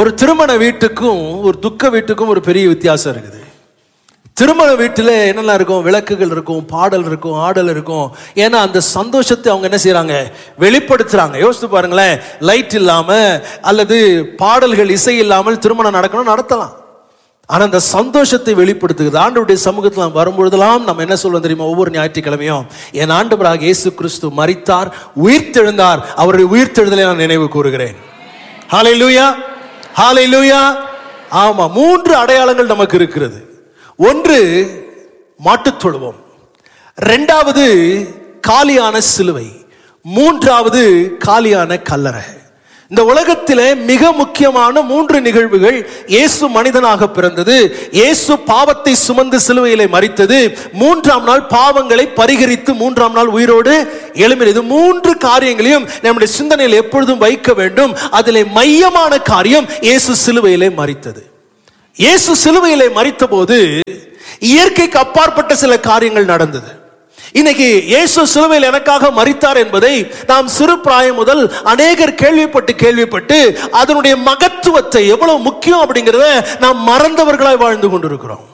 ஒரு திருமண வீட்டுக்கும் ஒரு துக்க வீட்டுக்கும் ஒரு பெரிய வித்தியாசம் இருக்குது திருமண வீட்டில் என்னெல்லாம் இருக்கும் விளக்குகள் இருக்கும் பாடல் இருக்கும் ஆடல் இருக்கும் ஏன்னா அந்த சந்தோஷத்தை அவங்க என்ன செய்றாங்க வெளிப்படுத்துறாங்க யோசித்து பாருங்களேன் லைட் இல்லாம அல்லது பாடல்கள் இசை இல்லாமல் திருமணம் நடக்கணும் நடத்தலாம் ஆனா அந்த சந்தோஷத்தை வெளிப்படுத்துகிறது ஆண்டவருடைய சமூகத்தில் நாம் வரும்பொழுதெல்லாம் நம்ம என்ன சொல்லுவோம் தெரியுமா ஒவ்வொரு ஞாயிற்றுக்கிழமையும் என் ஆண்டவராக இயேசு கிறிஸ்து மரித்தார் உயிர்த்தெழுந்தார் அவருடைய உயிர்த்தெழுதலை நான் நினைவு கூறுகிறேன் ஹalleluya ஹalleluya ஆமா மூன்று அடையாளங்கள் நமக்கு இருக்கிறது ஒன்று மாட்டுத் தொழுவம் ரெண்டாவது காலியான சிலுவை மூன்றாவது காலியான கல்லறை இந்த உலகத்திலே மிக முக்கியமான மூன்று நிகழ்வுகள் இயேசு மனிதனாக பிறந்தது இயேசு பாவத்தை சுமந்து சிலுவையிலே மறித்தது மூன்றாம் நாள் பாவங்களை பரிகரித்து மூன்றாம் நாள் உயிரோடு எழும்பினது இது மூன்று காரியங்களையும் நம்முடைய சிந்தனையில் எப்பொழுதும் வைக்க வேண்டும் அதிலே மையமான காரியம் இயேசு சிலுவையிலே மறித்தது இயேசு சிலுவையிலே மறித்தபோது இயற்கைக்கு அப்பாற்பட்ட சில காரியங்கள் நடந்தது இன்னைக்கு இயேசு சிலுவையில் எனக்காக மறித்தார் என்பதை நாம் சிறு பிராயம் முதல் அநேகர் கேள்விப்பட்டு கேள்விப்பட்டு அதனுடைய மகத்துவத்தை எவ்வளவு முக்கியம் அப்படிங்கிறத நாம் மறந்தவர்களாய் வாழ்ந்து கொண்டிருக்கிறோம்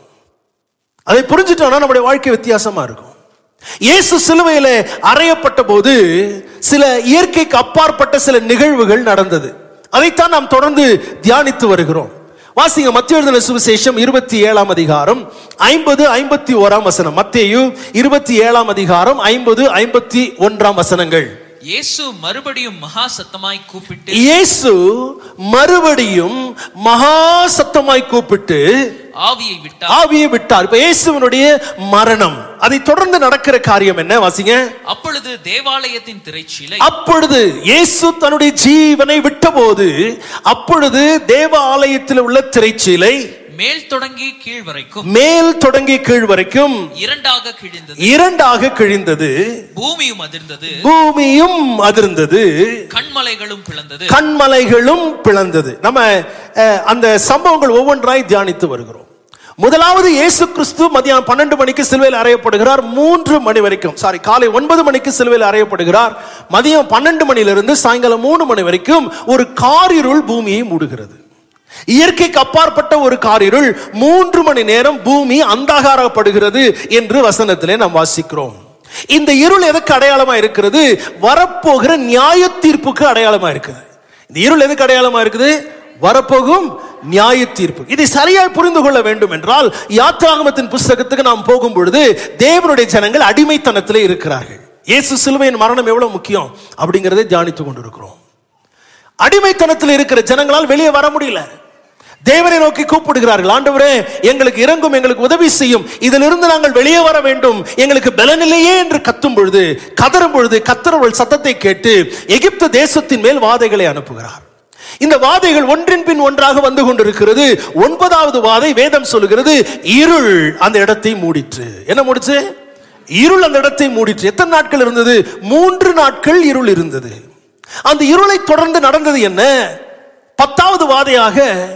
அதை புரிஞ்சுட்டோம்னா நம்முடைய வாழ்க்கை வித்தியாசமா இருக்கும் இயேசு சிலுவையிலே அறையப்பட்ட போது சில இயற்கைக்கு அப்பாற்பட்ட சில நிகழ்வுகள் நடந்தது அதைத்தான் நாம் தொடர்ந்து தியானித்து வருகிறோம் வாசிங்க மத்திய எழுதின சுவிசேஷம் இருபத்தி ஏழாம் அதிகாரம் ஐம்பது ஐம்பத்தி ஓராம் வசனம் மத்தேயு இருபத்தி ஏழாம் அதிகாரம் ஐம்பது ஐம்பத்தி ஒன்றாம் வசனங்கள் இயேசு மறுபடியும் மகா சத்தமாய் கூப்பிட்டு இயேசு மறுபடியும் மகா சத்தமாய் கூப்பிட்டு ஆவியை விட்டார் ஆவியை விட்டார் இப்ப இயேசுவனுடைய மரணம் அதை தொடர்ந்து நடக்கிற காரியம் என்ன வாசிங்க அப்பொழுது தேவாலயத்தின் திரைச்சீலை அப்பொழுது இயேசு தன்னுடைய ஜீவனை விட்டபோது அப்பொழுது தேவ ஆலயத்தில் உள்ள திரைச்சீலை மேல் தொடங்கி கீழ் வரைக்கும் மேல் தொடங்கி கீழ் வரைக்கும் இரண்டாக கிழிந்தது இரண்டாக கிழிந்தது பூமியும் அதிர்ந்தது பூமியும் அதிர்ந்தது கண்மலைகளும் பிளந்தது கண்மலைகளும் பிளந்தது நம்ம அஹ், அந்த சம்பவங்கள் ஒவ்வொன்றாய் தியானித்து வருகிறோம் முதலாவது இயேசு கிறிஸ்து மதியம் பன்னெண்டு மணிக்கு சிலுவையில் அறையப்படுகிறார் மூன்று மணி வரைக்கும் சாரி காலை ஒன்பது மணிக்கு சிலுவையில் அறையப்படுகிறார் மதியம் பன்னெண்டு மணியிலிருந்து சாயங்காலம் மூணு மணி வரைக்கும் ஒரு காரிருள் பூமியை மூடுகிறது இயற்கைக்கு அப்பாற்பட்ட ஒரு காரிருள் மூன்று மணி நேரம் பூமி அந்தகாரப்படுகிறது என்று வசனத்திலே நாம் வாசிக்கிறோம் இந்த இருள் எதுக்கு அடையாளமா இருக்கிறது வரப்போகிற நியாய தீர்ப்புக்கு அடையாளமா இருக்குது இந்த இருள் எதுக்கு அடையாளமா இருக்குது வரப்போகும் நியாய தீர்ப்பு இதை சரியாய் புரிந்து கொள்ள வேண்டும் என்றால் யாத்ராகமத்தின் புஸ்தகத்துக்கு நாம் போகும் பொழுது தேவனுடைய ஜனங்கள் அடிமைத்தனத்திலே இருக்கிறார்கள் இயேசு சிலுவையின் மரணம் எவ்வளவு முக்கியம் அப்படிங்கிறதை தியானித்துக் கொண்டிருக்கிறோம் அடிமைத்தனத்தில் இருக்கிற ஜனங்களால் வெளியே வர முடியல தேவனை நோக்கி கூப்பிடுகிறார்கள் ஆண்டவரே எங்களுக்கு இறங்கும் எங்களுக்கு உதவி செய்யும் இதிலிருந்து நாங்கள் வெளியே வர வேண்டும் எங்களுக்கு பலனில்லையே என்று கத்தும் பொழுது கதறும் பொழுது கத்தரவள் சத்தத்தை கேட்டு எகிப்து தேசத்தின் மேல் வாதைகளை அனுப்புகிறார் இந்த வாதைகள் ஒன்றின் பின் ஒன்றாக வந்து கொண்டிருக்கிறது ஒன்பதாவது வாதை வேதம் சொல்லுகிறது இருள் அந்த இடத்தை மூடிற்று என்ன மூடிச்சு இருள் அந்த இடத்தை மூடிற்று எத்தனை நாட்கள் இருந்தது மூன்று நாட்கள் இருள் இருந்தது அந்த இருளை தொடர்ந்து நடந்தது என்ன பத்தாவது வாதையாக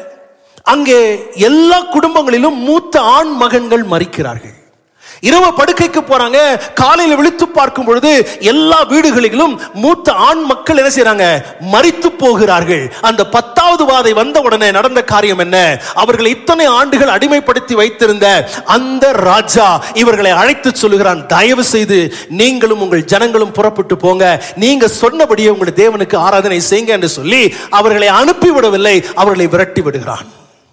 அங்கே எல்லா குடும்பங்களிலும் மூத்த ஆண் மகன்கள் மறிக்கிறார்கள் இரவு படுக்கைக்கு போறாங்க காலையில விழித்து பார்க்கும் பொழுது எல்லா வீடுகளிலும் மூத்த ஆண் மக்கள் என்ன செய்றாங்க மறித்து போகிறார்கள் அந்த பத்தாவது வாதை வந்த உடனே நடந்த காரியம் என்ன அவர்களை இத்தனை ஆண்டுகள் அடிமைப்படுத்தி வைத்திருந்த அந்த ராஜா இவர்களை அழைத்து சொல்லுகிறான் தயவு செய்து நீங்களும் உங்கள் ஜனங்களும் புறப்பட்டு போங்க நீங்க சொன்னபடியே உங்களுடைய தேவனுக்கு ஆராதனை செய்யுங்க என்று சொல்லி அவர்களை அனுப்பிவிடவில்லை அவர்களை விரட்டி விடுகிறான்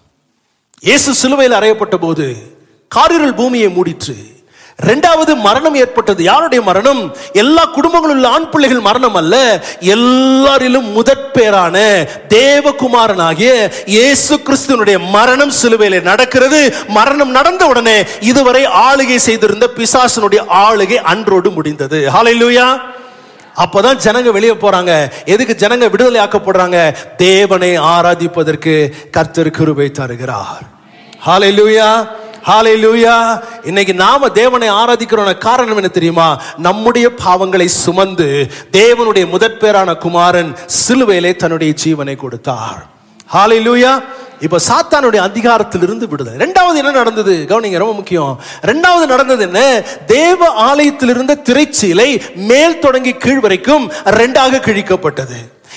இயேசு சிலுவையில் அறையப்பட்ட போது காரிருள் பூமியை மூடிற்று இரண்டாவது மரணம் ஏற்பட்டது யாருடைய மரணம் எல்லா குடும்பங்களும் உள்ள ஆண் பிள்ளைகள் மரணம் அல்ல எல்லாரிலும் முதற் பேரான தேவகுமாரனாகிய இயேசு கிறிஸ்துவனுடைய மரணம் சிலுவையில் நடக்கிறது மரணம் நடந்த உடனே இதுவரை ஆளுகை செய்திருந்த பிசாசனுடைய ஆளுகை அன்றோடு முடிந்தது ஹalleluya அப்பதான் ஜனங்க வெளியே போறாங்க எதுக்கு ஜனங்க விடுதலை ஆக்கப்படுறாங்க தேவனை ஆராதிப்பதற்கு கர்த்தர் கிருபை தருகிறார் ஹalleluya ஹalleluya இன்னைக்கு நாம தேவனை ஆராதிக்கிறோம் காரணம் என்ன தெரியுமா நம்முடைய பாவங்களை சுமந்து தேவனுடைய முதற்பேரான குமாரன் சிலுவையிலே தன்னுடைய ஜீவனை கொடுத்தார் ஹalleluya இப்ப சாத்தானுடைய அதிகாரத்திலிருந்து விடுதலை ரெண்டாவது என்ன நடந்தது கவனிங்க ரொம்ப முக்கியம் ரெண்டாவது நடந்தது என்ன தேவ ஆலயத்தில் இருந்த திரைச்சீலை மேல் தொடங்கி கீழ் வரைக்கும் ரெண்டாக கிழிக்கப்பட்டது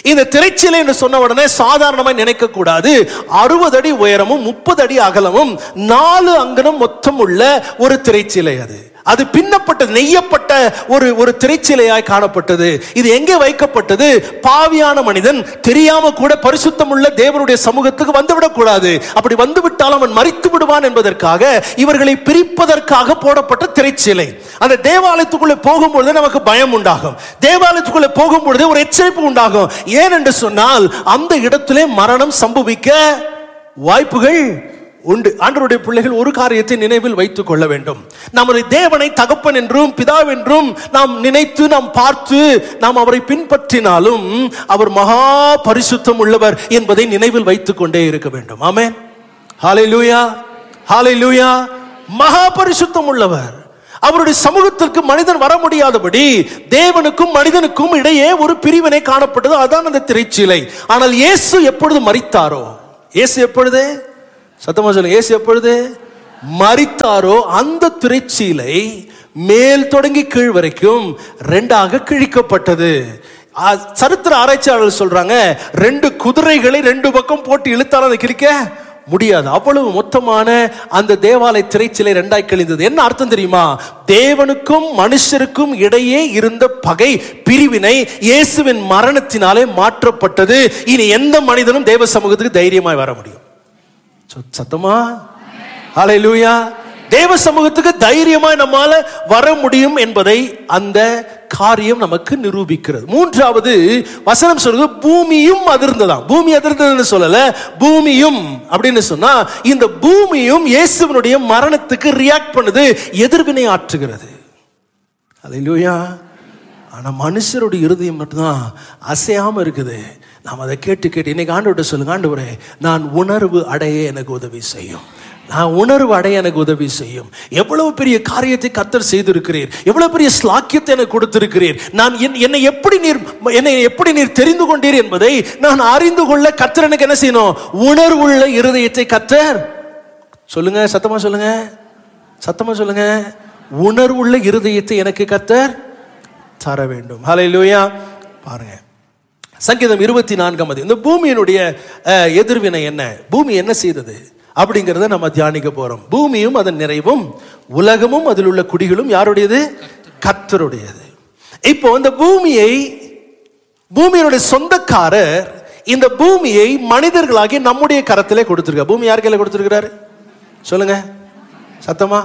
இந்த திரைச்சிலை என்று சொன்ன உடனே சாதாரணமாய் நினைக்க கூடாது அறுபது அடி உயரமும் முப்பது அடி அகலமும் நாலு அங்கனம் மொத்தம் உள்ள ஒரு திரைச்சிலை அது அது பின்னப்பட்ட நெய்யப்பட்ட ஒரு ஒரு திரைச்சிலையாய் காணப்பட்டது இது எங்கே வைக்கப்பட்டது பாவியான மனிதன் தெரியாம கூட பரிசுத்தம் உள்ள தேவனுடைய சமூகத்துக்கு வந்துவிடக் கூடாது அப்படி வந்து விட்டால் அவன் மறித்து விடுவான் என்பதற்காக இவர்களை பிரிப்பதற்காக போடப்பட்ட திரைச்சிலை அந்த தேவாலயத்துக்குள்ளே போகும்பொழுது நமக்கு பயம் உண்டாகும் தேவாலயத்துக்குள்ளே போகும்பொழுது ஒரு எச்சரிப்பு உண்டாகும் ஏன் என்று சொன்னால் அந்த இடத்திலே மரணம் சம்பவிக்க வாய்ப்புகள் உண்டு ஆண்டவருடைய பிள்ளைகள் ஒரு காரியத்தை நினைவில் வைத்துக் கொள்ள வேண்டும் நம்முடைய தேவனை தகப்பன் என்றும் பிதாவென்றும் நாம் நினைத்து நாம் பார்த்து நாம் அவரை பின்பற்றினாலும் அவர் மகா பரிசுத்தம் உள்ளவர் என்பதை நினைவில் வைத்துக் கொண்டே இருக்க வேண்டும் ஆமென் ஹalleluya ஹalleluya மகா பரிசுத்தம் உள்ளவர் அவருடைய சமூகத்திற்கு மனிதன் வர முடியாதபடி தேவனுக்கும் மனிதனுக்கும் இடையே ஒரு பிரிவினை காணப்பட்டது அதான் அந்த திரைச்சீலை ஆனால் இயேசு எப்பொழுது மரித்தாரோ இயேசு எப்பொழுது சத்தமா சொல்லுங்க இயேசு எப்பொழுது மரித்தாரோ அந்த திரைச்சீலை மேல் தொடங்கி கீழ் வரைக்கும் ரெண்டாக கிழிக்கப்பட்டது ஆ, சரித்திர ஆராய்ச்சியாளர்கள் சொல்றாங்க ரெண்டு குதிரைகளை ரெண்டு பக்கம் போட்டு இழுத்தாலும் அதை கிழிக்க முடியாது அவ்வளவு மொத்தமான அந்த தேவாலய திரைச்சிலை ரெண்டாய் கழிந்தது என்ன அர்த்தம் தெரியுமா தேவனுக்கும் மனுஷருக்கும் இடையே இருந்த பகை பிரிவினை இயேசுவின் மரணத்தினாலே மாற்றப்பட்டது இனி எந்த மனிதனும் தேவ சமூகத்துக்கு தைரியமாய் வர முடியும் சொ- சத்தமா ஹalleluya தேவ சமூகத்துக்கு தைரியமாய் நம்மால வர முடியும் என்பதை அந்த காரியம் நமக்கு நிரூபிக்கிறது மூன்றாவது வசனம் சொல்றது பூமியும் அதிர்ந்ததாம் பூமி அதிர்ந்ததுன்னு சொல்லல பூமியும் அப்படின்னு சொன்னா இந்த பூமியும் இயேசுவினுடைய மரணத்துக்கு ரியாக்ட் பண்ணுது எதிர்வினை ஆற்றுகிறது அல்லேலூயா ஆனா மனுஷருடைய இருதயம் மட்டும்தான் அசையாம இருக்குது நாம் அதை கேட்டு கேட்டு இன்னைக்கு ஆண்டவர்கிட்ட சொல்லுங்க ஆண்டவரே நான் உணர்வு அடைய எனக்கு உதவி செய்யும் நான் உணர்வு அடைய எனக்கு உதவி செய்யும் எவ்வளவு பெரிய காரியத்தை கத்தர் செய்திருக்கிறீர் எவ்வளவு பெரிய ஸ்லாக்கியத்தை எனக்கு கொடுத்திருக்கிறீர் நான் என்- என்னை எப்படி நீர் என்னை எப்படி நீர் தெரிந்து கொண்டீர் என்பதை நான் அறிந்து கொள்ள கத்தர் எனக்கு என்ன செய்யணும் உணர்வுள்ள இருதயத்தை கத்தர் சொல்லுங்க சத்தமா சொல்லுங்க சத்தமா சொல்லுங்க உணர்வுள்ள இருதயத்தை எனக்கு கத்தர் தர வேண்டும் ஹalleluya பாருங்க சங்கீதம் இருபத்தி நான்காம் அதிகாரம். இந்த பூமியினுடைய அஹ், எதிர்வினை என்ன பூமி என்ன செய்தது அப்படிங்கிறத நம்ம தியானிக்க போறோம் பூமியும் அதன் நிறைவும் உலகமும் அதில் உள்ள குடிகளும் யாருடையது கர்த்தருடையது இப்போ இந்த பூமியை பூமியினுடைய சொந்தக்காரர் இந்த பூமியை மனிதர்களாகி நம்முடைய கரத்திலே கொடுத்திருக்கார் பூமி யார் கையில கொடுத்திருக்கிறாரு சொல்லுங்க சத்தமா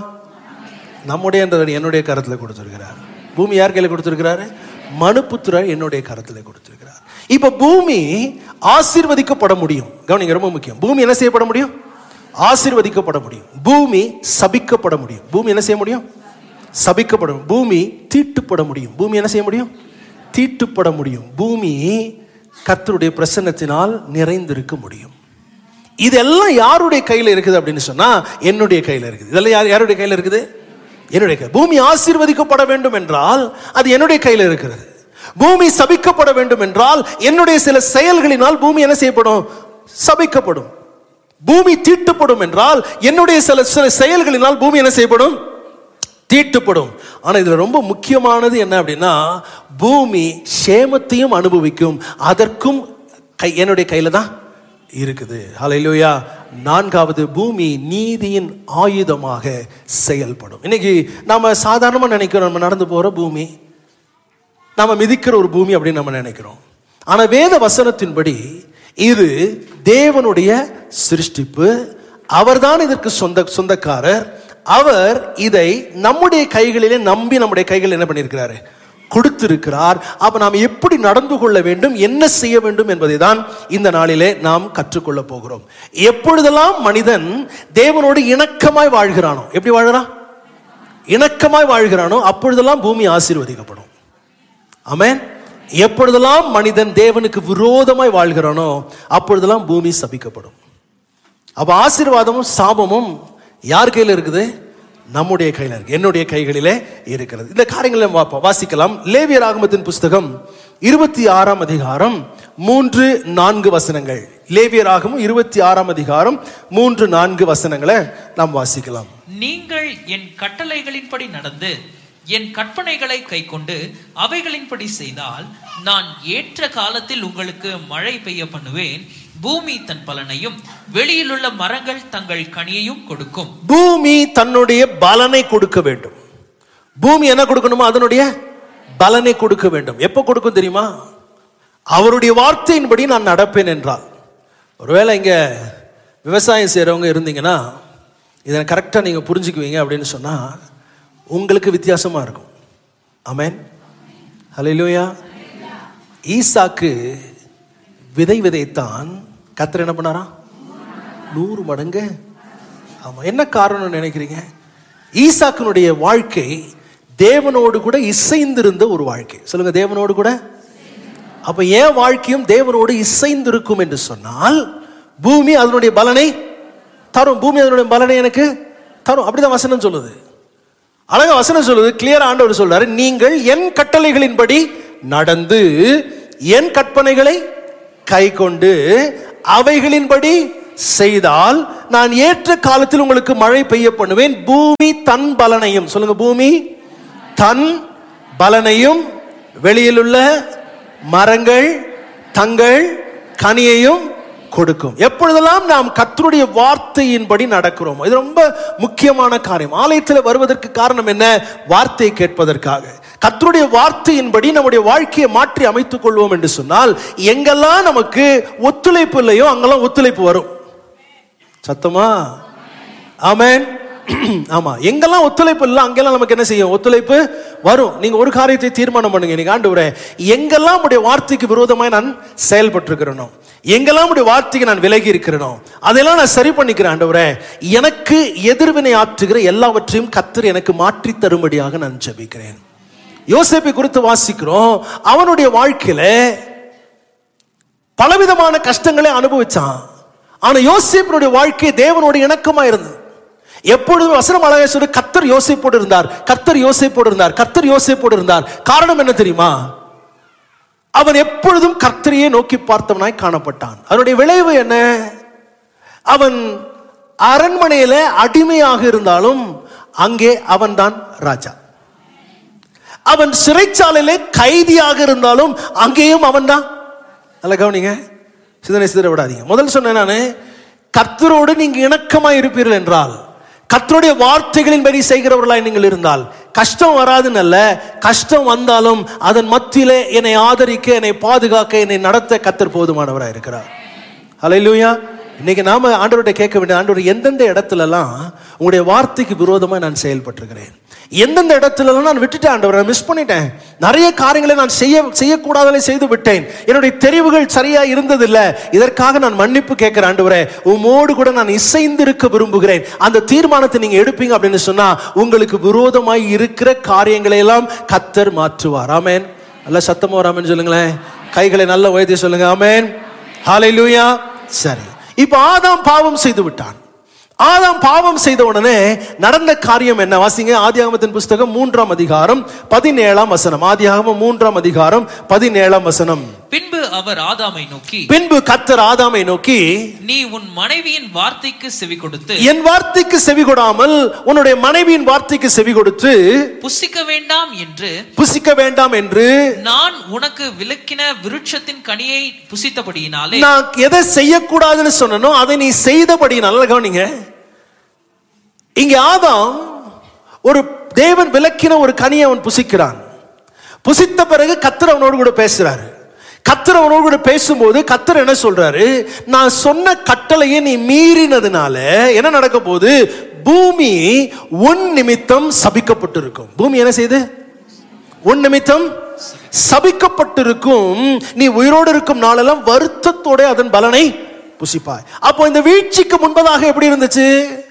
நம்முடைய என்றவர் என்னுடைய கரத்தில் கொடுத்திருக்கிறார் பூமி யார் கையில கொடுத்திருக்கிறாரு மனுப்புத்திரர் என்னுடைய கரத்தில் கொடுத்திருக்கிறார் இப்ப பூமி ஆசீர்வதிக்கப்பட முடியும் கவனிங்க ரொம்ப முக்கியம் பூமி என்ன செய்யப்பட முடியும் ஆசீர்வதிக்கப்பட முடியும் பூமி சபிக்கப்பட முடியும் பூமி என்ன செய்ய முடியும் சபிக்கப்படும் பூமி தீட்டுப்பட முடியும் பூமி என்ன செய்ய முடியும் தீட்டுப்பட முடியும் பூமி கர்த்தருடைய பிரசன்னத்தினால் நிறைந்திருக்க முடியும் இதெல்லாம் யாருடைய கையில் இருக்குது அப்படின்னு சொன்னா என்னுடைய கையில் இருக்குது இதெல்லாம் யார் யாருடைய கையில் இருக்குது என்னுடைய கை பூமி ஆசீர்வதிக்கப்பட வேண்டும் என்றால் அது என்னுடைய கையில் இருக்கிறது பூமி சபிக்கப்பட வேண்டும் என்றால் என்னுடைய சில செயல்களினால் பூமி என்ன செய்யப்படும் சபிக்கப்படும் பூமி தீட்டுப்படும் என்றால் என்னுடைய சில சில செயல்களினால் பூமி என்ன செய்யப்படும் தீட்டுப்படும் ஆனா இதுல ரொம்ப முக்கியமானது என்ன அப்படின்னா பூமி சேமத்தையும் அனுபவிக்கும் அதற்கும் கை என்னுடைய கையில தான் இருக்குது ஹalleluya நான்காவது பூமி நீதியின் ஆயுதமாக செயல்படும் இன்னைக்கு நாம சாதாரணமா நினைக்கிறோம் நம்ம நடந்து போற பூமி நாம மிதிக்கிற ஒரு பூமி அப்படின்னு நம்ம நினைக்கிறோம் ஆனா வேத வசனத்தின்படி இது தேவனுடைய சிருஷ்டிப்பு அவர்தான் இதற்கு சொந்த சொந்தக்காரர் அவர் இதை நம்முடைய கைகளிலே நம்பி நம்முடைய கைகளில் என்ன பண்ணியிருக்கிறாரு கொடுத்திருக்கிறார் அப்ப நாம் எப்படி நடந்து கொள்ள வேண்டும் என்ன செய்ய வேண்டும் என்பதை தான் இந்த நாளிலே நாம் கற்றுக்கொள்ள போகிறோம் எப்பொழுதெல்லாம் மனிதன் தேவனோடு இணக்கமாய் வாழ்கிறானோ எப்படி வாழ்கிறான் இணக்கமாய் வாழ்கிறானோ அப்பொழுதெல்லாம் பூமி ஆசீர்வதிக்கப்படும் ஆமென் எப்பொழுதெல்லாம் மனிதன் தேவனுக்கு விரோதமாய் வாழ்கிறானோ அப்பொழுதெல்லாம் பூமி சபிக்கப்படும் அப்ப ஆசீர்வாதமும் சாபமும் யார் கையில் இருக்குது நம்முடைய கையில் இருக்கு என்னுடைய கைகளிலே இருக்கிறது இந்த காரியங்களை நம்ம வா- வாசிக்கலாம் லேவியர் ஆகமத்தின் புஸ்தகம் இருபத்தி ஆறாம் அதிகாரம் மூன்று நான்கு வசனங்கள் லேவியர் ஆகமும் இருபத்தி ஆறாம் அதிகாரம் மூன்று நான்கு வசனங்களை நாம் வாசிக்கலாம் நீங்கள் என் கட்டளைகளின்படி நடந்து என் கற்பனைகளை கைக்கொண்டு அவைகளின்படி செய்தால் நான் ஏற்ற காலத்தில் உங்களுக்கு மழை பெய்ய பண்ணுவேன் பூமி தன் பலனையும் வெளியிலுள்ள மரங்கள் தங்கள் கனியையும் கொடுக்கும் பூமி தன்னுடைய பலனை கொடுக்க வேண்டும் பூமி என்ன கொடுக்கணுமோ அதனுடைய பலனை கொடுக்க வேண்டும் எப்போ கொடுக்கும் தெரியுமா அவருடைய வார்த்தையின்படி நான் நடப்பேன் என்றால் ஒருவேளை இங்க விவசாயம் செய்றவங்க இருந்தீங்கன்னா இதை கரெக்டாக நீங்கள் புரிஞ்சுக்குவீங்க அப்படின்னு சொன்னா உங்களுக்கு வித்தியாசமா இருக்கும் ஆமென் ஹalleluya ஈசாக்கு விதை விதைத்தான் கத்தர் என்ன பண்ணாரா நூறு மடங்கு ஆமா என்ன காரணம் நினைக்கிறீங்க ஈசாக்கினுடைய வாழ்க்கை தேவனோடு கூட இசைந்திருந்த ஒரு வாழ்க்கை சொல்லுங்க தேவனோடு கூட அப்ப என் வாழ்க்கையும் தேவனோடு இசைந்திருக்கும் என்று சொன்னால் பூமி அதனுடைய பலனை தரும் பூமி அதனுடைய பலனை எனக்கு தரும் அப்படிதான் வசனம் சொல்லுது அழகா வசனம் சொல்லுது கிளியர் ஆண்டவர் சொல்றாரு நீங்கள் என் கட்டளைகளின்படி நடந்து என் கற்பனைகளை கை கொண்டு அவைகளின்படி செய்தால் நான் ஏற்ற காலத்தில் உங்களுக்கு மழை பெய்ய பண்ணுவேன் பூமி தன் பலனையும் சொல்லுங்க பூமி தன் பலனையும் வெளியிலுள்ள மரங்கள் தங்கள் கனியையும் கொடுக்கும் எப்பொழுதெல்லாம் நாம் கர்த்தருடைய வார்த்தையின்படி நடக்கிறோம் இது ரொம்ப முக்கியமான காரியம் ஆலயத்தில் வருவதற்கு காரணம் என்ன வார்த்தையை கேட்பதற்காக கர்த்தருடைய வார்த்தையின்படி நம்முடைய வாழ்க்கையை மாற்றி அமைத்துக் கொள்வோம் என்று சொன்னால் எங்கெல்லாம் நமக்கு ஒத்துழைப்பு இல்லையோ அங்கெல்லாம் ஒத்துழைப்பு வரும் சத்தமா ஆமென் ஆமா எங்கெல்லாம் ஒத்துழைப்பு இல்லை அங்கெல்லாம் நமக்கு என்ன செய்யும் ஒத்துழைப்பு வரும் நீங்க ஒரு காரியத்தை தீர்மானம் பண்ணுங்க நீங்க ஆண்டவரே எங்கெல்லாம் உடைய வார்த்தைக்கு விரோதமாய் நான் செயல்பட்டிருக்கிறேனோ எங்கெல்லாம் உடைய வார்த்தைக்கு நான் விலகி இருக்கிறேனோ அதெல்லாம் நான் சரி பண்ணிக்கிறேன் ஆண்டவரே எனக்கு எதிர்வினை ஆற்றுகிற எல்லாவற்றையும் கத்தர் எனக்கு மாற்றி தரும்படியாக நான் ஜெபிக்கிறேன் யோசேப்பை குறித்து வாசிக்கிறோம் அவனுடைய வாழ்க்கையில பலவிதமான கஷ்டங்களை அனுபவிச்சான் ஆனா யோசேப்பினுடைய வாழ்க்கை தேவனோட இணக்கமா இருந்தது எப்பொழுதும் வசனம் அழகா சொல்லி கத்தர் யோசிப்போடு இருந்தார் கத்தர் யோசிப்போடு இருந்தார் கத்தர் யோசிப்போடு இருந்தார் காரணம் என்ன தெரியுமா அவன் எப்பொழுதும் கர்த்தரையே நோக்கி பார்த்தவனாய் காணப்பட்டான் அதனுடைய விளைவு என்ன அவன் அரண்மனையில அடிமையாக இருந்தாலும் அங்கே அவன்தான் ராஜா அவன் சிறைச்சாலையிலே கைதியாக இருந்தாலும் அங்கேயும் அவன்தான் நல்ல கவனிங்க சிதனை சிதற விடாதீங்க முதல் சொன்னேன் நானு கர்த்தரோடு நீங்க இணக்கமா இருப்பீர்கள் என்றால் கர்த்தருடைய வார்த்தைகளின்படி செய்கிறவர்களாய் நீங்கள் இருந்தால் கஷ்டம் வராதுன்னு அல்ல கஷ்டம் வந்தாலும் அதன் மத்தியிலே என்னை ஆதரிக்க என்னை பாதுகாக்க என்னை நடத்த கத்தர் போதுமானவராக இருக்கிறார் ஹalleluya இன்னைக்கு நாம ஆண்டவர்கிட்ட கேட்க வேண்டிய ஆண்டவர் எந்தெந்த இடத்துலலாம் உங்களுடைய வார்த்தைக்கு விரோதமா நான் செயல்பட்டிருக்கிறேன் எந்தெந்த இடத்துலலாம் நான் விட்டுட்டேன் ஆண்டவரை மிஸ் பண்ணிட்டேன் நிறைய காரியங்களை நான் செய்ய செய்யக்கூடாதலை செய்து விட்டேன் என்னுடைய தெரிவுகள் சரியா இருந்ததில்லை இதற்காக நான் மன்னிப்பு கேட்கிறேன் ஆண்டவரே உமோடு கூட நான் இசைந்திருக்க விரும்புகிறேன் அந்த தீர்மானத்தை நீங்க எடுப்பீங்க அப்படின்னு சொன்னா உங்களுக்கு விரோதமாய் இருக்கிற காரியங்களை எல்லாம் கத்தர் மாற்றுவார் ஆமென் நல்ல சத்தமா ஒரு ஆமென் சொல்லுங்களேன் கைகளை நல்ல உயர்த்தி சொல்லுங்க ஆமென் ஹalleluya சரி இப்போ ஆதாம் பாவம் செய்து விட்டான் ஆதாம் பாவம் செய்த உடனே நடந்த காரியம் என்ன வாசிங்க ஆதியாகமத்தின் புஸ்தகம் மூன்றாம் அதிகாரம் பதினேழாம் வசனம் ஆதியாகமம் மூன்றாம் அதிகாரம் பதினேழாம் வசனம் பின்பு அவர் ஆதாமை நோக்கி பின்பு கத்தர் ஆதாமை நோக்கி நீ உன் மனைவியின் வார்த்தைக்கு செவி கொடுத்து என் வார்த்தைக்கு செவி கொடாமல் உன்னுடைய மனைவியின் வார்த்தைக்கு செவி கொடுத்து புசிக்க வேண்டாம் என்று புசிக்க வேண்டாம் என்று நான் உனக்கு விலக்கின விருட்சத்தின் கனியை புசித்தபடியினாலே நான் எதை செய்யக்கூடாதுன்னு சொன்னனோ அதை நீ செய்தபடி நல்ல கவனிங்க இங்க ஆதாம் ஒரு தேவன் விலக்கின ஒரு கனியை அவன் புசிக்கிறான் புசித்த பிறகு கத்தர் அவனோடு கூட பேசுறாரு கத்தர் அவனோடு கூட பேசும்போது கத்தர் என்ன சொல்றாரு நான் சொன்ன கட்டளையை நீ மீறினதுனால என்ன நடக்க போகுது பூமி உன் நிமித்தம் சபிக்கப்பட்டிருக்கும் பூமி என்ன செய்யுது உன் நிமித்தம் சபிக்கப்பட்டிருக்கும் நீ உயிரோடு இருக்கும் நாளெல்லாம் வருத்தத்தோட அதன் பலனை புசிப்பாய் அப்போ இந்த வீழ்ச்சிக்கு முன்பதாக எப்படி இருந்துச்சு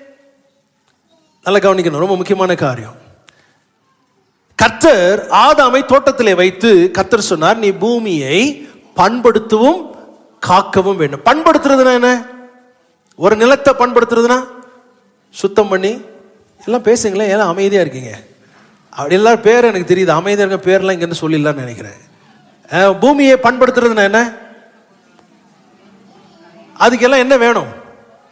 நல்லா கவனிக்கணும் ரொம்ப முக்கியமான காரியம் கர்த்தர் ஆதாமை தோட்டத்திலே வைத்து கர்த்தர் சொன்னார் நீ பூமியை பண்படுத்தவும் காக்கவும் வேண்டும் பண்படுத்துறதுனா என்ன ஒரு நிலத்தை பண்படுத்துறதுனா சுத்தம் பண்ணி எல்லாம் பேசுங்களேன் எல்லாம் அமைதியா இருக்கீங்க அப்படி எல்லாரும் பேர் எனக்கு தெரியுது அமைதியா இருக்க பேர்லாம் இங்கன்னு சொல்லிடலாம்னு நினைக்கிறேன் அஹ், பூமியை பண்படுத்துறதுனா என்ன அதுக்கெல்லாம் என்ன வேணும்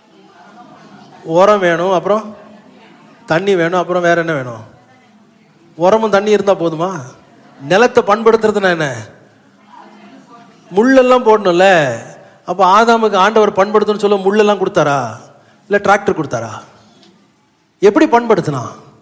உரம் வேணும் அப்புறம் தண்ணி வேணும் அப்புறம் வேற என்ன வேணும் உரமும் தண்ணி இருந்தா போதுமா நிலத்தை பண்படுத்துறதுனா என்ன முள்ளெல்லாம் போடணும்ல அப்ப ஆதாமுக்கு ஆண்டவர் பண்படுத்தணும்னு சொல்ல முள்ளெல்லாம் கொடுத்தாரா இல்ல டிராக்டர் கொடுத்தாரா எப்படி பண்படுத்தினா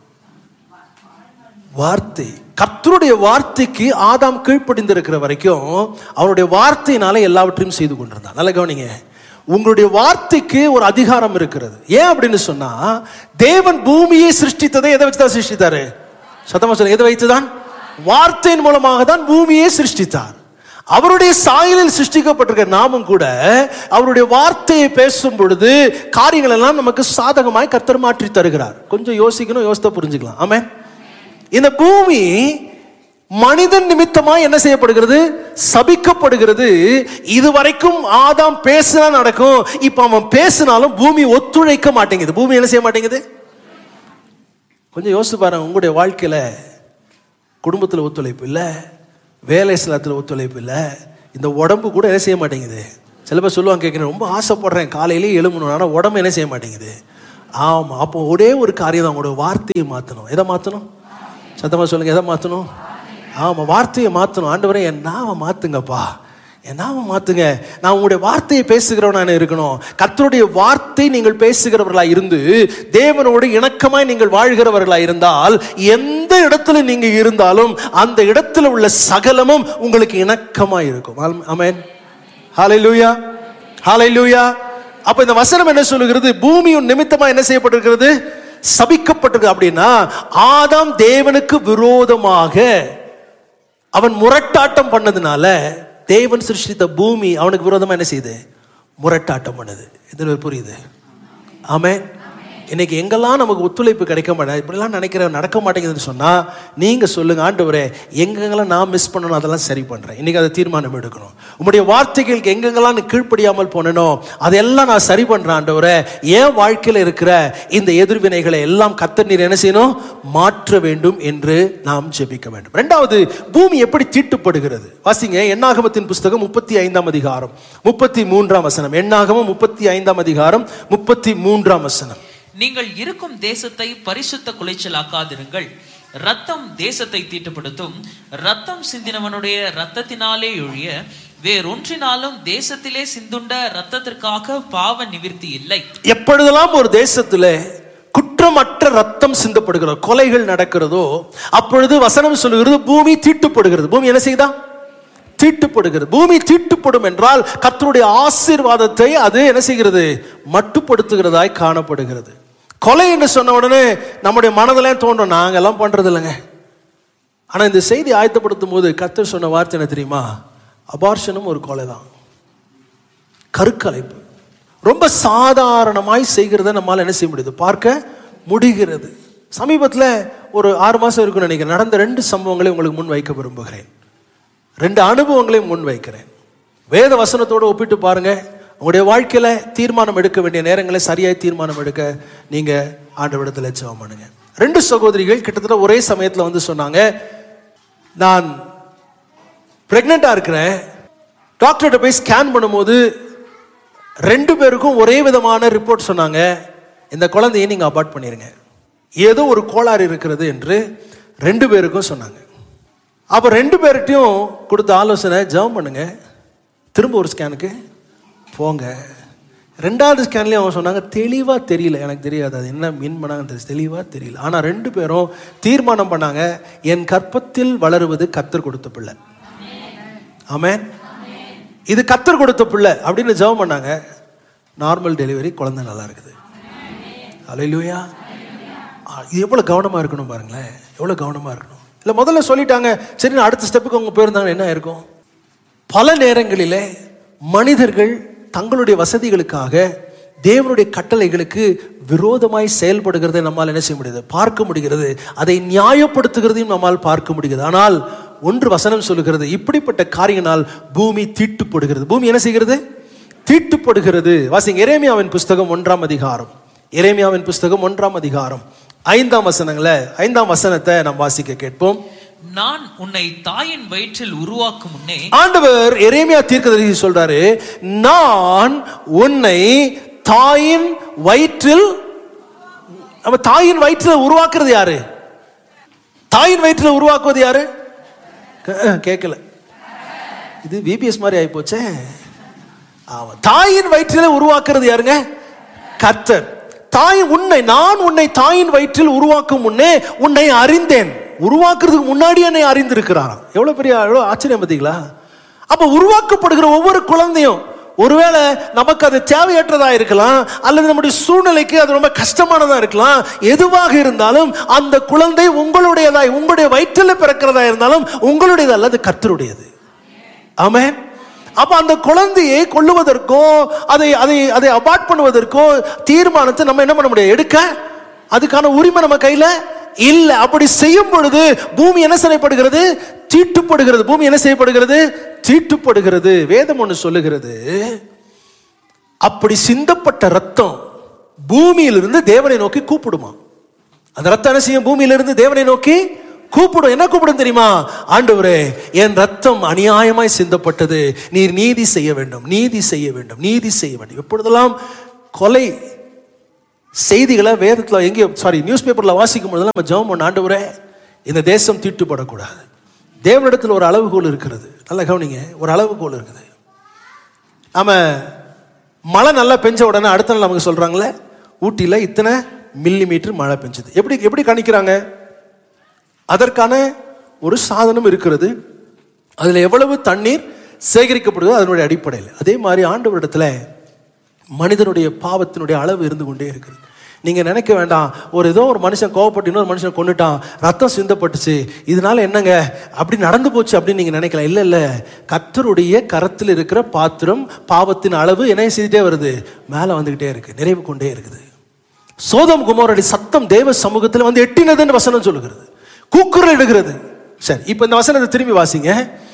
வார்த்தை கர்த்தருடைய வார்த்தைக்கு ஆதாம் கீழ்ப்படிந்திருக்கிற வரைக்கும் அவருடைய வார்த்தையினால எல்லாவற்றையும் செய்து கொண்டிருந்தான் நல்ல கவனிங்க உங்களுடைய வார்த்தைக்கு ஒரு அதிகாரம் இருக்கிறது ஏன் அப்படின்னு சொன்னா தேவன் பூமியை சிருஷ்டித்ததை எதை வச்சுதான் சிருஷ்டித்தாரு சத்தமா சொல்லுங்க எதை வைத்துதான் வார்த்தையின் மூலமாக தான் பூமியை சிருஷ்டித்தார் அவருடைய சாயலில் சிருஷ்டிக்கப்பட்டிருக்க நாமும் கூட அவருடைய வார்த்தையை பேசும் பொழுது காரியங்கள் எல்லாம் நமக்கு சாதகமாய் கர்த்தர் மாற்றி தருகிறார் கொஞ்சம் யோசிக்கணும் யோசித்த புரிஞ்சுக்கலாம் ஆமென் இந்த பூமி மனிதன் நிமித்தமா என்ன செய்யப்படுகிறது சபிக்கப்படுகிறது இதுவரைக்கும் ஆதாம் பேசினா நடக்கும் இப்ப அவன் பேசினாலும் பூமி ஒத்துழைக்க மாட்டேங்குது பூமி என்ன செய்ய மாட்டேங்குது கொஞ்சம் யோசிச்சு பாருங்க உங்களுடைய வாழ்க்கையில குடும்பத்தில் ஒத்துழைப்பு இல்லை வேலை ஸ்தலத்தில் ஒத்துழைப்பு இல்லை இந்த உடம்பு கூட என்ன செய்ய மாட்டேங்குது சில பேர் சொல்லுவாங்க கேட்குறேன் ரொம்ப ஆசைப்படுறேன் காலையிலேயே எழும்பணும் ஆனால் உடம்பு என்ன செய்ய மாட்டேங்குது ஆமாம் அப்போ ஒரே ஒரு காரியம் தான் உங்களோட வார்த்தையை மாற்றணும் எதை மாற்றணும் சத்தமாக சொல்லுங்க எதை மாற்றணும் ஆமாம் வார்த்தையை மாற்றணும் ஆண்டவரே என் நாவை மாற்றுங்கப்பா என் நாவை மாற்றுங்க நான் உங்களுடைய வார்த்தையை பேசுகிறவனான இருக்கணும் கர்த்தருடைய வார்த்தை நீங்கள் பேசுகிறவர்களா இருந்து தேவனோடு இணக்கமாய் நீங்கள் வாழ்கிறவர்களா இருந்தால் எந்த இடத்துல நீங்க இருந்தாலும் அந்த இடத்துல உள்ள சகலமும் உங்களுக்கு இணக்கமாய் இருக்கும் ஆமென் ஹalleluya ஹalleluya அப்ப இந்த வசனம் என்ன சொல்லுகிறது பூமியின் நிமித்தமா என்ன செய்யப்பட்டிருக்கிறது சபிக்கப்பட்டிருக்கு அப்படின்னா ஆதாம் தேவனுக்கு விரோதமாக அவன் முரட்டாட்டம் பண்ணதுனால தேவன் சிருஷ்டித்த பூமி அவனுக்கு விரோதமா என்ன செய்யுது முரட்டாட்டம் பண்ணுது இதுல புரியுது ஆமென் இன்னைக்கு எங்கெல்லாம் நமக்கு ஒத்துழைப்பு கிடைக்க மாட்டேன் இப்படிலாம் நினைக்கிற நடக்க மாட்டேங்குதுன்னு சொன்னா நீங்க சொல்லுங்க ஆண்டவரே எங்கெங்கெல்லாம் நான் மிஸ் பண்ணணும் அதெல்லாம் சரி பண்றேன் இன்னைக்கு அதை தீர்மானம் எடுக்கணும் உங்களுடைய வார்த்தைகளுக்கு எங்கெங்கெல்லாம் நீ கீழ்ப்படியாமல் போனனோ அதெல்லாம் நான் சரி பண்றேன் ஆண்டவரே என் வாழ்க்கையில இருக்கிற இந்த எதிர்வினைகளை எல்லாம் கத்த நீர் என்ன செய்யணும் மாற்ற வேண்டும் என்று நாம் ஜெபிக்க வேண்டும் ரெண்டாவது பூமி எப்படி தீட்டுப்படுகிறது வாசிங்க எண்ணாகமத்தின் புஸ்தகம் முப்பத்தி ஐந்தாம் அதிகாரம் முப்பத்தி மூன்றாம் வசனம் எண்ணாகமம் முப்பத்தி ஐந்தாம் அதிகாரம் முப்பத்தி மூன்றாம் வசனம் நீங்கள் இருக்கும் தேசத்தை பரிசுத்த குலைச்சலாக்காதிருங்கள் ரத்தம் தேசத்தை தீட்டுப்படுத்தும் ரத்தம் சிந்தினவனுடைய ரத்தத்தினாலே ஒழிய வேறொன்றினாலும் தேசத்திலே சிந்துண்ட ரத்தத்திற்காக பாவ நிவிர்த்தி இல்லை எப்பொழுதெல்லாம் ஒரு தேசத்துல குற்றமற்ற ரத்தம் சிந்தப்படுகிறதோ கொலைகள் நடக்கிறதோ அப்பொழுது வசனம் சொல்லுகிறது பூமி தீட்டுப்படுகிறது பூமி என்ன செய்யுதா தீட்டுப்படுகிறது பூமி தீட்டுப்படும் என்றால் கர்த்தருடைய ஆசீர்வாதத்தை அது என்ன செய்கிறது மட்டுப்படுத்துகிறதாய் காணப்படுகிறது கொலை என்று சொன்ன உடனே நம்முடைய மனதிலே தோன்றும் நாங்கெல்லாம் பண்றது இல்லைங்க ஆனா இந்த செய்தி ஆயத்தப்படுத்தும் போது கர்த்தர் சொன்ன வார்த்தை என்ன தெரியுமா அபார்ஷனும் ஒரு கொலை தான் கருக்கலைப்பு ரொம்ப சாதாரணமாய் செய்கிறத நம்மால் என்ன செய்ய முடியுது பார்க்க முடிகிறது சமீபத்தில் ஒரு ஆறு மாதம் இருக்குன்னு நினைக்கிறேன் நடந்த ரெண்டு சம்பவங்களை உங்களுக்கு முன் வைக்க விரும்புகிறேன் ரெண்டு அனுபவங்களையும் முன் வைக்கிறேன் வேத வசனத்தோடு ஒப்பிட்டு பாருங்க உங்களுடைய வாழ்க்கையில தீர்மானம் எடுக்க வேண்டிய நேரங்களை சரியாய் தீர்மானம் எடுக்க நீங்க ஆண்டவிடத்தில் ஜெபம் பண்ணுங்க ரெண்டு சகோதரிகள் கிட்டத்தட்ட ஒரே சமயத்தில் வந்து சொன்னாங்க நான் பிரெக்னெண்ட்டாக இருக்கிறேன் டாக்டர்கிட்ட போய் ஸ்கேன் பண்ணும்போது ரெண்டு பேருக்கும் ஒரே விதமான ரிப்போர்ட் சொன்னாங்க இந்த குழந்தையை நீங்கள் அபார்ட் பண்ணிருங்க ஏதோ ஒரு கோளாறு இருக்கிறது என்று ரெண்டு பேருக்கும் சொன்னாங்க அப்போ ரெண்டு பேர்கிட்டையும் கொடுத்த ஆலோசனை ஜெபம் பண்ணுங்க திரும்ப ஒரு ஸ்கேனுக்கு போங்க ரெண்டாவது ஸ்கேன்லேயும் அவங்க சொன்னாங்க தெளிவாக தெரியல எனக்கு தெரியாது அது என்ன மீன் பண்ணாங்கன்னு தெளிவாக தெரியல ஆனால் ரெண்டு பேரும் தீர்மானம் பண்ணாங்க என் கற்பத்தில் வளருவது கத்தர் கொடுத்த பிள்ளை ஆமென் இது கத்தர் கொடுத்த பிள்ளை அப்படின்னு ஜெபம் பண்ணாங்க நார்மல் டெலிவரி குழந்தை நல்லா இருக்குது அலையிலுயா இது எவ்வளோ கவனமாக இருக்கணும் பாருங்களேன் எவ்வளோ கவனமாக இருக்கணும் இல்லை முதல்ல சொல்லிட்டாங்க சரி நான் அடுத்த ஸ்டெப்புக்கு அவங்க போயிருந்தாங்க என்ன இருக்கும் பல நேரங்களிலே மனிதர்கள் தங்களுடைய வசதிகளுக்காக தேவனுடைய கட்டளைகளுக்கு விரோதமாய் செயல்படுகிறதை நம்மால் என்ன செய்ய முடியுது பார்க்க முடிகிறது அதை நியாயப்படுத்துகிறதையும் நம்மால் பார்க்க முடிகிறது ஆனால் ஒன்று வசனம் சொல்லுகிறது இப்படிப்பட்ட காரியனால் பூமி தீட்டுப்படுகிறது பூமி என்ன செய்கிறது தீட்டுப்படுகிறது வாசிங்க எரேமியாவின் புஸ்தகம் ஒன்றாம் அதிகாரம் எரேமியாவின் புஸ்தகம் ஒன்றாம் அதிகாரம் ஐந்தாம் வசனங்களை ஐந்தாம் வசனத்தை நாம் வாசிக்க கேட்போம் நான் உன்னை தாயின் வயிற்றில் உருவாக்கும் முன்னே ஆண்டவர் எரேமியா தீர்க்கதரிசி சொல்றாரு நான் உன்னை தாயின் வயிற்றில் நம்ம தாயின் வயிற்றில் உருவாக்குறது யாரு தாயின் வயிற்றில் உருவாக்குவது யாரு க- கேட்கல இது விபிஎஸ் மாதிரி ஆயிப்போச்சே ஆமா தாயின் வயிற்றில் உருவாக்குறது யாருங்க கர்த்தர் தாய் உன்னை நான் உன்னை தாயின் வயிற்றில் உருவாக்கும் முன்னே உன்னை அறிந்தேன் உருவாக்குறதுக்கு முன்னாடி என்னை அறிந்திருக்கிறாராம் எவ்வளவு பெரிய எவ்வளவு ஆச்சரியம் பார்த்தீங்களா அப்ப உருவாக்கப்படுகிற ஒவ்வொரு குழந்தையும் ஒருவேளை நமக்கு அது தேவையற்றதா இருக்கலாம் அல்லது நம்முடைய சூழ்நிலைக்கு அது ரொம்ப கஷ்டமானதா இருக்கலாம் எதுவாக இருந்தாலும் அந்த குழந்தை உங்களுடையதாய் உங்களுடைய வயிற்றில் பிறக்கிறதா இருந்தாலும் உங்களுடையது அல்லது கர்த்தருடையது ஆமென் அப்ப அந்த குழந்தையை கொல்லுவதற்கோ அதை அதை அதை அபார்ட் பண்ணுவதற்கோ தீர்மானத்தை நம்ம என்ன பண்ண முடியாது எடுக்க அதுக்கான உரிமை நம்ம கையில இல்ல அப்படி செய்யும் பொழுது பூமி என்ன செய்யப்படுகிறது தீட்டுப்படுகிறது பூமி என்ன செய்யப்படுகிறது தீட்டுப்படுகிறது வேதம் ஒன்று சொல்லுகிறது அப்படி சிந்தப்பட்ட ரத்தம் பூமியிலிருந்து தேவனை நோக்கி கூப்பிடுமா அந்த ரத்தம் என்ன செய்யும் பூமியிலிருந்து தேவனை நோக்கி கூப்பிடும் என்ன கூப்பிடும் தெரியுமா ஆண்டவரே என் ரத்தம் அநியாயமாய் சிந்தப்பட்டது நீர் நீதி செய்ய வேண்டும் நீதி செய்ய வேண்டும் நீதி செய்ய வேண்டும் எப்பொழுதெல்லாம் கொலை செய்திகளை வேதத்தில் எங்கேயோ சாரி நியூஸ் பேப்பரில் வாசிக்கும் போதெல்லாம் நம்ம ஜெபம் பண்ண ஆண்டவரே இந்த தேசம் தீட்டுப்படக்கூடாது தேவனிடத்தில் ஒரு அளவுகோல் இருக்கிறது நல்லா கவனிங்க ஒரு அளவுகோல் இருக்குது நாம மழை நல்லா பெஞ்ச உடனே அடுத்த நாள் நமக்கு சொல்றாங்களே ஊட்டியில் இத்தனை மில்லி மீட்டர் மழை பெஞ்சது எப்படி எப்படி கணிக்கிறாங்க அதற்கான ஒரு சாதனம் இருக்கிறது அதில் எவ்வளவு தண்ணீர் சேகரிக்கப்படுதோ அதனுடைய அடிப்படையில் அதே மாதிரி ஆண்டவரிடத்துல மனிதனுடைய பாவத்தினுடைய அளவு இருந்து கொண்டே இருக்குது நீங்க நினைக்க வேண்டாம் ஒரு ஏதோ ஒரு மனுஷன் கோவப்பட்டு இன்னொரு மனுஷன் கொண்டுட்டான் ரத்தம் சிந்தப்பட்டுச்சு இதனால என்னங்க அப்படி நடந்து போச்சு அப்படின்னு நீங்க நினைக்கலாம் இல்ல இல்ல கத்தருடைய கரத்தில் இருக்கிற பாத்திரம் பாவத்தின் அளவு என்ன செய்துட்டே வருது மேல வந்துகிட்டே இருக்கு நிறைவு கொண்டே இருக்குது சோதம் குமாரடி சத்தம் தேவ சமூகத்தில் வந்து எட்டினதுன்னு வசனம் சொல்லுகிறது கூக்குரல் இடுகிறது சரி இப்போ இந்த வசனத்தை திரும்பி வாசிங்க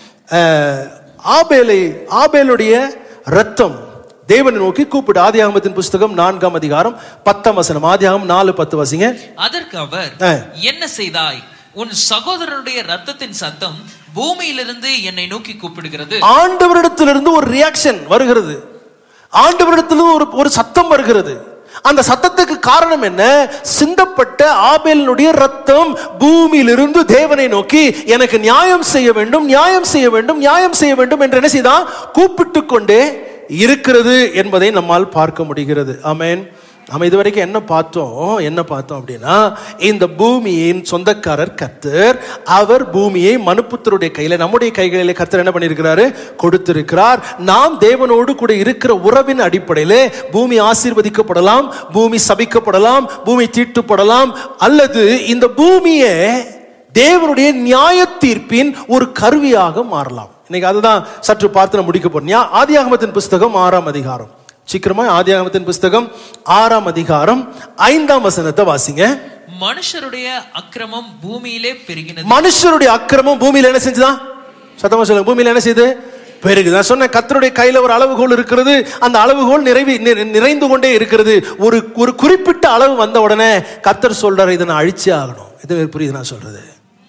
அஹ், ஆபேலை ஆபேலுடைய ரத்தம் தேவனை நோக்கி கூப்பிடு ஆதியாகமத்தின் புஸ்தகம் நான்காம் அதிகாரம் பத்தாம் வசனம் ஆதியாகம் நாலு பத்து வாசிங்க அதற்கு அவர் ஆ. என்ன செய்தாய் உன் சகோதரனுடைய ரத்தத்தின் சத்தம் பூமியிலிருந்து என்னை நோக்கி கூப்பிடுகிறது ஆண்டவரிடத்திலிருந்து ஒரு ரியாக்ஷன் வருகிறது ஆண்டவரிடத்திலிருந்து ஒரு ஒரு சத்தம் வருகிறது அந்த சத்தத்துக்கு காரணம் என்ன சிந்தப்பட்ட ஆபேலினுடைய ரத்தம் பூமியிலிருந்து தேவனை நோக்கி எனக்கு நியாயம் செய்ய வேண்டும் நியாயம் செய்ய வேண்டும் நியாயம் செய்ய வேண்டும் என்று என்ன செய்தான் கூப்பிட்டு கொண்டே இருக்கிறது என்பதை நம்மால் பார்க்க முடிகிறது ஆமென் நம்ம இதுவரைக்கும் என்ன பார்த்தோம் என்ன பார்த்தோம் அப்படின்னா இந்த பூமியின் சொந்தக்காரர் கர்த்தர் அவர் பூமியை மனுப்புத்தருடைய கையில நம்முடைய கைகளிலே கர்த்தர் என்ன பண்ணியிருக்கிறாரு கொடுத்திருக்கிறார் நாம் தேவனோடு கூட இருக்கிற உறவின் அடிப்படையிலே பூமி ஆசீர்வதிக்கப்படலாம் பூமி சபிக்கப்படலாம் பூமி தீட்டுப்படலாம் அல்லது இந்த பூமியை தேவனுடைய நியாய தீர்ப்பின் ஒரு கருவியாக மாறலாம் இன்னைக்கு அதுதான் சற்று பார்த்து நான் முடிக்க போறோம் ஞா- ஆதியாகமத்தின் புஸ்தகம் ஆறாம் அதிகாரம் சீக்கிரமா ஆதியாகமத்தின் புஸ்தகம் ஆறாம் அதிகாரம் ஐந்தாம் வசனத்தை வாசிங்க மனுஷருடைய அக்கிரமம் பூமியிலே பெருகினது மனுஷருடைய அக்கிரமம் பூமியில என்ன செஞ்சுதான் சத்தமா சொல்லுங்க பூமியில என்ன செய்யுது பெருகுது நான் சொன்ன கத்தருடைய கையில ஒரு அளவுகோல் இருக்கிறது அந்த அளவுகோல் நிறைவி நிறை- நிறைந்து கொண்டே இருக்கிறது ஒரு ஒரு குறிப்பிட்ட அளவு வந்த உடனே கத்தர் சொல்றாரு இதை நான் அழிச்சே ஆகணும் இது புரியுது நான் சொல்றது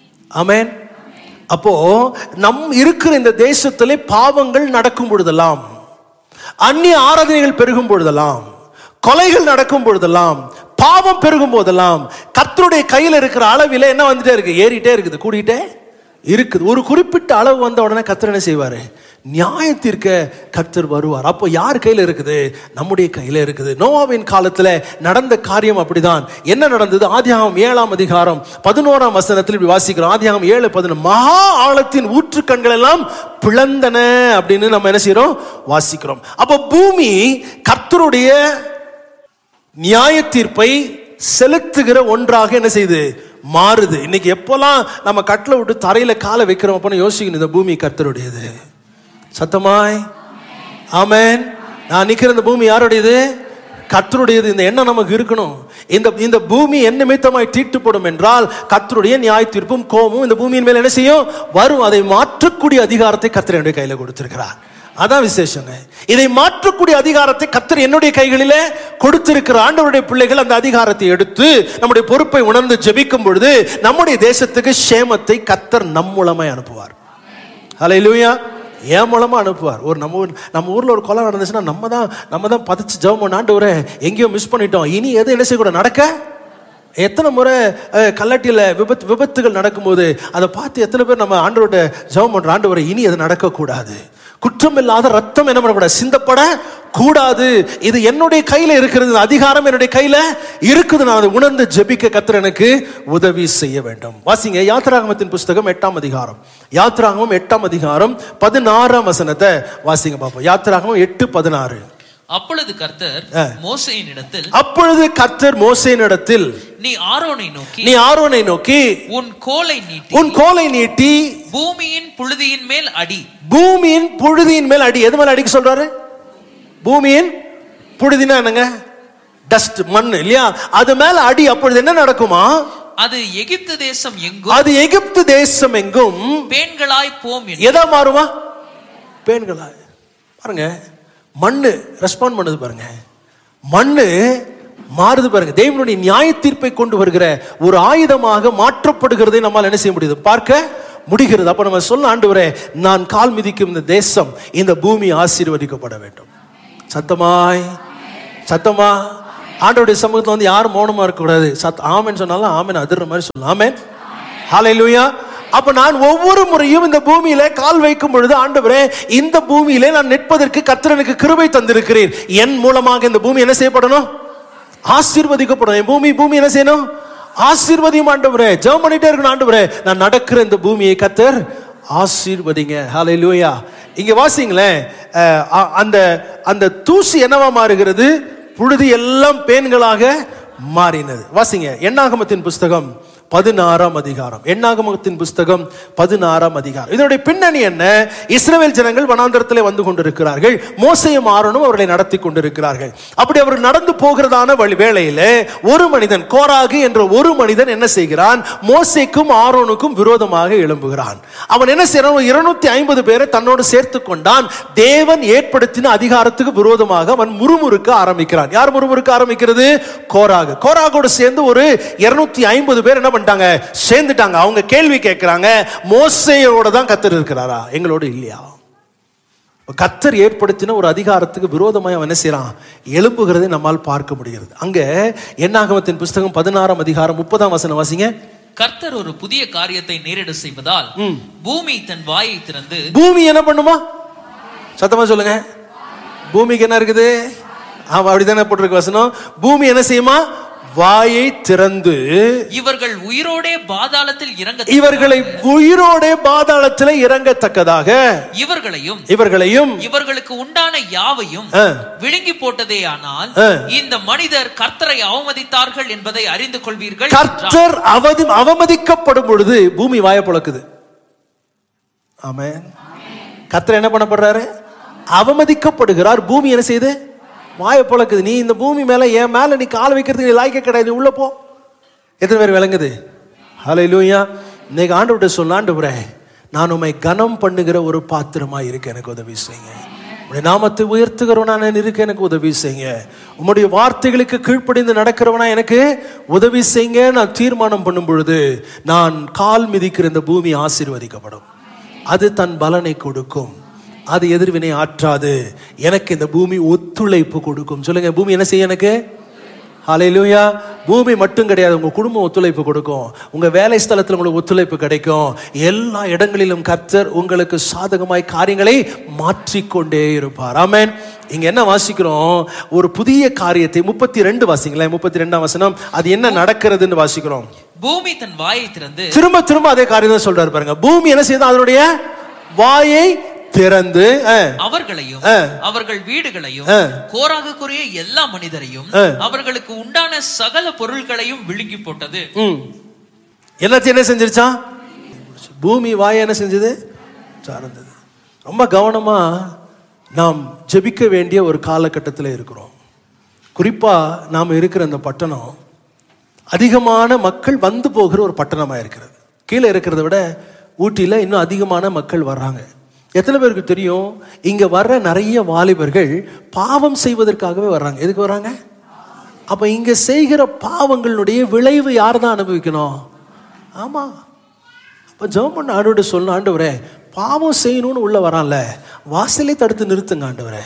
ஆமென் அப்போ நம் இருக்கிற இந்த தேசத்திலே பாவங்கள் நடக்கும் பொழுதெல்லாம் அந்நிய ஆராதனைகள் பெருகும் பொழுதெல்லாம் கொலைகள் நடக்கும் பொழுதெல்லாம் பாவம் பெருகும் போதெல்லாம் கர்த்தருடைய கையில் இருக்கிற அளவில என்ன வந்துட்டே இருக்கு ஏறிட்டே இருக்குது கூடிட்டே இருக்குது ஒரு குறிப்பிட்ட அளவு வந்த உடனே கர்த்தர் என்ன செய்வாரு நியாயத்திற்க கர்த்தர் வருவார் அப்போ யார் கையில் இருக்குது நம்முடைய கையில் இருக்குது நோவாவின் காலத்துல நடந்த காரியம் அப்படிதான் என்ன நடந்தது ஆதியாகம் ஏழாம் அதிகாரம் பதினோராம் வசனத்தில் இப்படி வாசிக்கிறோம் ஆதியாகம் ஏழு பதினொன்று மகா ஆழத்தின் ஊற்று கண்கள் எல்லாம் பிளந்தன அப்படின்னு நம்ம என்ன செய்றோம் வாசிக்கிறோம் அப்போ பூமி கர்த்தருடைய நியாய தீர்ப்பை செலுத்துகிற ஒன்றாக என்ன செய்யுது மாறுது இன்னைக்கு எப்போல்லாம் நம்ம கட்டில விட்டு தரையில காலை வைக்கிறோம் அப்போ யோசிக்கணும் இந்த பூமி கர்த்தருடையது சத்தமாய் ஆமென் நான் நிக்கிற இந்த பூமி யாருடையது கர்த்தருடையது இந்த எண்ணம் நமக்கு இருக்கணும் இந்த இந்த பூமி என்ன நிமித்தமாய் தீட்டுப்படும் என்றால் கர்த்தருடைய நியாய தீர்ப்பும் கோபமும் இந்த பூமியின் மேல் என்ன செய்யும் வரும் அதை மாற்றக்கூடிய அதிகாரத்தை கர்த்தர் என்னுடைய கையில கொடுத்திருக்கிறார் அதான் விசேஷங்க இதை மாற்றக்கூடிய அதிகாரத்தை கர்த்தர் என்னுடைய கைகளிலே கொடுத்திருக்கிற ஆண்டவருடைய பிள்ளைகள் அந்த அதிகாரத்தை எடுத்து நம்முடைய பொறுப்பை உணர்ந்து ஜெபிக்கும் பொழுது நம்முடைய தேசத்துக்கு சேமத்தை கர்த்தர் நம் மூலமாய் அனுப்புவார் ஹalleluya ஏன் மூலமா அனுப்புவார் ஒரு நம்ம ஊர் நம்ம ஊர்ல ஒரு கொலை நடந்துச்சுன்னா நம்ம தான் நம்ம தான் பதிச்சு ஜெபம் பண்ண ஆண்டவரே எங்கேயோ மிஸ் பண்ணிட்டோம் இனி எது என்ன செய்யக்கூடாது நடக்க எத்தனை முறை அஹ், கல்லட்டியில் விபத்து விபத்துகள் நடக்கும்போது அதை பார்த்து எத்தனை பேர் நம்ம ஆண்டவரோட ஜெபம் பண்ற ஆண்டவரை இனி அது நடக்கக்கூடாது குற்றம் இல்லாத ரத்தம் என்ன பண்ணக்கூடாது சிந்தப்பட கூடாது இது என்னுடைய கையில இருக்கிறது இந்த அதிகாரம் என்னுடைய கையில இருக்குது நான் அதை உணர்ந்து ஜெபிக்க கத்தர் எனக்கு உதவி செய்ய வேண்டும் வாசிங்க யாத்திராகமத்தின் புஸ்தகம் எட்டாம் அதிகாரம் யாத்திராகமம் எட்டாம் அதிகாரம் பதினாறாம் வசனத்தை வாசிங்க பார்ப்போம் யாத்திராகமம் எட்டு பதினாறு அப்பொழுது கர்த்தர் மோசையின் இடத்தில் அப்பொழுது கர்த்தர் மோசேனிடத்தில் நீ ஆரோனை நோக்கி நீ ஆரோனை நோக்கி உன் கோலை நீட்டி உன் கோலை நீட்டி பூமியின் புழுதியின் மேல் அடி பூமியின் புழுதியின் மேல் அடி எது மேல அடிக்க சொல்றாரு பூமியின் புழுதினா என்னங்க டஸ்ட் மண் இல்லையா அது மேல அடி அப்பொழுது என்ன நடக்குமா அது எகிப்து தேசம் எங்கும் அது எகிப்து தேசம் எங்கும் பேன்களாய் போம் என்று எதா மாறுமா பேன்களா பாருங்க மண்ணு ரெஸ்பாண்ட் பண்ணுது பாருங்க மண்ணு மாறுது பாருங்க தேவனுடைய நியாய தீர்ப்பை கொண்டு வருகிற ஒரு ஆயுதமாக மாற்றப்படுகிறதை நம்மால் என்ன செய்ய முடியுது பார்க்க முடிகிறது அப்ப நம்ம சொல்ல ஆண்டவரே நான் கால் மிதிக்கும் இந்த தேசம் இந்த பூமி ஆசீர்வதிக்கப்பட வேண்டும் சத்தமாய் சத்தமா ஆண்டவருடைய சமூகத்துல வந்து யாரும் மௌனமா இருக்கக்கூடாது சத் ஆமென் சொன்னாலும் ஆமென் அதிர்ற மாதிரி சொல்லலாம் ஆமென் ஹalleluya அப்ப நான் ஒவ்வொரு முறையும் இந்த பூமியில கால் வைக்கும் பொழுது ஆண்டவரே இந்த பூமியிலே நான் நிற்பதற்கு கர்த்தர் எனக்கு கிருபை தந்திருக்கிறீர் என் மூலமாக இந்த பூமி என்ன செய்யப்படணும் ஆசீர்வதிக்கப்படும் என் பூமி பூமி என்ன செய்யணும் ஆசீர்வதியும் ஆண்டவரே ஜெபம் பண்ணிட்டே இருக்கணும் ஆண்டவரே நான் நடக்கிற இந்த பூமியை கத்தர் ஆசீர்வதிங்க ஹalleluya இங்க வாசிங்களேன் அஹ், அ- அந்த அந்த தூசி என்னவா மாறுகிறது புழுதி எல்லாம் பேன்களாக மாறினது வாசிங்க எண்ணாகமத்தின் புஸ்தகம் பதினாறாம் அதிகாரம் எண்ணாகமத்தின் புஸ்தகம் பதினாறாம் அதிகாரம் இதனுடைய பின்னணி என்ன இஸ்ரவேல் ஜனங்கள் வனாந்தரத்திலே வந்து கொண்டிருக்கிறார்கள் மோசையும் ஆரோனும் அவர்களை நடத்தி கொண்டிருக்கிறார்கள் அப்படி அவர் நடந்து போகிறதான வழி வேளையில ஒரு மனிதன் கோராகு என்ற ஒரு மனிதன் என்ன செய்கிறான் மோசைக்கும் ஆரோனுக்கும் விரோதமாக எழும்புகிறான் அவன் என்ன செய்யறான் இருநூத்தி ஐம்பது பேரை தன்னோடு சேர்த்து கொண்டான் தேவன் ஏற்படுத்தின அதிகாரத்துக்கு விரோதமாக அவன் முறுமுறுக்க ஆரம்பிக்கிறான் யார் முறுமுறுக்க ஆரம்பிக்கிறது கோராகு கோராகோடு சேர்ந்து ஒரு இருநூத்தி ஐம்பது பேர் என்ன பண்ணிட்டாங்க சேர்ந்துட்டாங்க அவங்க கேள்வி கேட்கிறாங்க மோசையோட தான் கத்தர் இருக்கிறாரா எங்களோட இல்லையா கத்தர் ஏற்படுத்தின ஒரு அதிகாரத்துக்கு விரோதமாய் அவன் என்ன செய்யறான் எழும்புகிறதை நம்மால் பார்க்க முடிகிறது அங்க என்னாகமத்தின் புஸ்தகம் பதினாறாம் அதிகாரம் முப்பதாம் வசனம் வாசிங்க கர்த்தர் ஒரு புதிய காரியத்தை நேரிட செய்வதால் பூமி தன் வாயை திறந்து பூமி என்ன பண்ணுமா சத்தமா சொல்லுங்க பூமிக்கு என்ன இருக்குது ஆமா அப்படித்தானே போட்டிருக்கு வசனம் பூமி என்ன செய்யுமா வாயை திறந்து இவர்கள் உயிரோடே பாதாளத்தில் இறங்க இவர்களை உயிரோடே பாதாளத்தில் இறங்கத்தக்கதாக இவர்களையும் இவர்களையும் இவர்களுக்கு உண்டான யாவையும் ஆ. விழுங்கி போட்டதே ஆனால் ஆ. இந்த மனிதர் கர்த்தரை அவமதித்தார்கள் என்பதை அறிந்து கொள்வீர்கள் என்றார். கர்த்தர் அவதி அவமதிக்கப்படும் பொழுது பூமி வாயை புழக்குது ஆமென் கர்த்தர் என்ன பண்ணப்படுறாரு அவமதிக்கப்படுகிறார் பூமி என்ன செய்யுது வாயை புழக்குது நீ இந்த பூமி மேல என் மேல நீ கால் வைக்கிறதுக்கு நீ லாய்க்க கிடையாது நீ உள்ள போ எத்தனை பேர் விளங்குது ஹலை லூயா இன்னைக்கு ஆண்டு விட்டு சொல்ல ஆண்டு நான் உண்மை கனம் பண்ணுகிற ஒரு பாத்திரமா இருக்க எனக்கு உதவி செய்யுங்க உடைய நாமத்தை உயர்த்துகிறவனா நான் இருக்க எனக்கு உதவி செய்யுங்க உம்முடைய வார்த்தைகளுக்கு கீழ்ப்படிந்து நடக்கிறவனா எனக்கு உதவி செய்யுங்க நான் தீர்மானம் பண்ணும் பொழுது நான் கால் மிதிக்கிற இந்த பூமி ஆசீர்வதிக்கப்படும் அது தன் பலனை கொடுக்கும் அது எதிர்வினை ஆற்றாது எனக்கு இந்த பூமி ஒத்துழைப்பு கொடுக்கும் சொல்லுங்க பூமி என்ன செய்ய எனக்கு ஹalleluya பூமி மட்டும் கிடையாது உங்க குடும்பம் ஒத்துழைப்பு கொடுக்கும் உங்க வேலை ஸ்தலத்தில் உங்களுக்கு ஒத்துழைப்பு கிடைக்கும் எல்லா இடங்களிலும் கர்த்தர் உங்களுக்கு சாதகமாய் காரியங்களை மாற்றிக்கொண்டே இருப்பார் ஆமென் இங்க என்ன வாசிக்கிறோம் ஒரு புதிய காரியத்தை முப்பத்தி ரெண்டு வாசிங்களேன் முப்பத்தி ரெண்டாம் வசனம் அது என்ன நடக்கிறதுன்னு வாசிக்கிறோம் பூமி தன் வாயை திறந்து திரும்ப திரும்ப அதே காரியம் தான் சொல்றாரு பாருங்க பூமி என்ன செய்யுது அதனுடைய வாயை திறந்து அஹ், அவர்களையும் ஆ. அவர்கள் வீடுகளையும் ஆ. கோராகுக்குரிய எல்லா மனிதரையும் ஆ. அவர்களுக்கு உண்டான சகல பொருள்களையும் விழுங்கி போட்டது ம். எல்லாத்தையும் என்ன செஞ்சிருச்சான் பூமி வாயை என்ன செஞ்சது சார்ந்தது ரொம்ப கவனமா நாம் ஜெபிக்க வேண்டிய ஒரு காலகட்டத்தில் இருக்கிறோம் குறிப்பா நாம் இருக்கிற இந்த பட்டணம் அதிகமான மக்கள் வந்து போகிற ஒரு பட்டணமா இருக்கிறது கீழே இருக்கிறத விட ஊட்டியில இன்னும் அதிகமான மக்கள் வர்றாங்க எத்தனை பேருக்கு தெரியும் இங்க வர்ற நிறைய வாலிபர்கள் பாவம் செய்வதற்காகவே வர்றாங்க எதுக்கு வர்றாங்க அப்ப இங்க செய்கிற பாவங்களுடைய விளைவு யார் தான் அனுபவிக்கணும் ஆமா அப்ப ஜெபம் பண்ண ஆண்டோட சொல்லணும் ஆண்டவரே பாவம் செய்யணும்னு உள்ள வரான்ல வாசலே தடுத்து நிறுத்துங்க ஆண்டவரே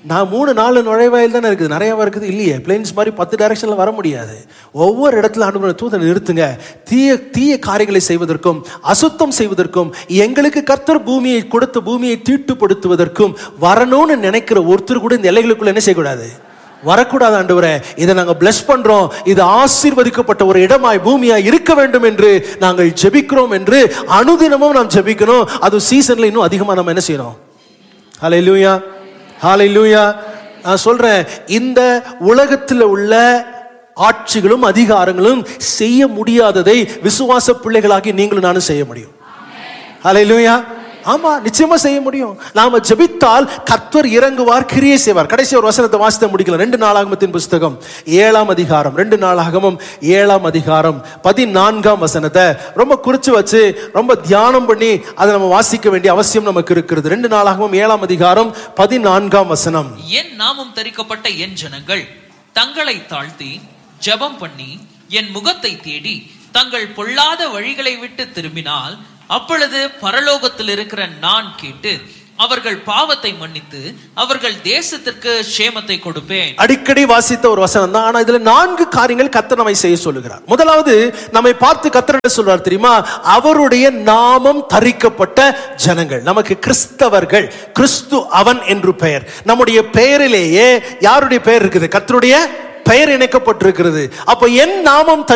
நான் மூணு நாலு நுழைவாயில் தானே இருக்குது நிறையவா இருக்குது இல்லையே பிளேன்ஸ் மாதிரி பத்து டைரக்ஷன்ல வர முடியாது ஒவ்வொரு இடத்துல அனுப்புற தூதன் நிறுத்துங்க தீய தீய காரியங்களை செய்வதற்கும் அசுத்தம் செய்வதற்கும் எங்களுக்கு கர்த்தர் பூமியை கொடுத்த பூமியை தீட்டுப்படுத்துவதற்கும் வரணும்னு நினைக்கிற ஒருத்தர் கூட இந்த எல்லைகளுக்குள்ள என்ன செய்யக்கூடாது வரக்கூடாது ஆண்டவரே இதை நாங்கள் பிளஸ் பண்றோம் இது ஆசீர்வதிக்கப்பட்ட ஒரு இடமாய் பூமியாய் இருக்க வேண்டும் என்று நாங்கள் ஜெபிக்கிறோம் என்று அனுதினமும் நாம் ஜெபிக்கணும் அது சீசன்ல இன்னும் அதிகமா நம்ம என்ன செய்யணும் ஹalleluya ஹalleluya நான் சொல்றேன் இந்த உலகத்தில் உள்ள ஆட்சிகளும் அதிகாரங்களும் செய்ய முடியாததை விசுவாச பிள்ளைகளாகி நீங்களும் நானும் செய்ய முடியும் ஹalleluya ஆமா நிச்சயமா செய்ய முடியும் நாம ஜெபித்தால் கர்த்தர் இறங்குவார் கிரியை செய்வார் கடைசி ஒரு வசனத்தை வாசித்து முடிக்கல ரெண்டு நாளாகமத்தின் புஸ்தகம் ஏழாம் அதிகாரம் ரெண்டு நாளாகமம் ஏழாம் அதிகாரம் பதினான்காம் வசனத்தை ரொம்ப குறிச்சு வச்சு ரொம்ப தியானம் பண்ணி அதை நம்ம வாசிக்க வேண்டிய அவசியம் நமக்கு இருக்கிறது ரெண்டு நாளாகமம் ஏழாம் அதிகாரம் பதினான்காம் வசனம் என் நாமம் தரிக்கப்பட்ட என் ஜனங்கள் தங்களை தாழ்த்தி ஜெபம் பண்ணி என் முகத்தை தேடி தங்கள் பொல்லாத வழிகளை விட்டு திரும்பினால் அப்பொழுது பரலோகத்தில் இருக்கிற நான் கேட்டு அவர்கள் பாவத்தை மன்னித்து அவர்கள் தேசத்திற்கு சேமத்தை கொடுப்பேன் அடிக்கடி வாசித்த ஒரு வசனம் தான் ஆனா இதுல நான்கு காரியங்கள் கத்தர் நம்மை செய்ய சொல்லுகிறார் முதலாவது நம்மை பார்த்து கத்தர் என்ன சொல்றார் தெரியுமா அவருடைய நாமம் தரிக்கப்பட்ட ஜனங்கள் நமக்கு கிறிஸ்தவர்கள் கிறிஸ்து அவன் என்று பெயர் நம்முடைய பெயரிலேயே யாருடைய பெயர் இருக்குது கர்த்தருடைய பெயர் இணைக்கப்பட்டிருக்கிறது அப்ப என் நாமம்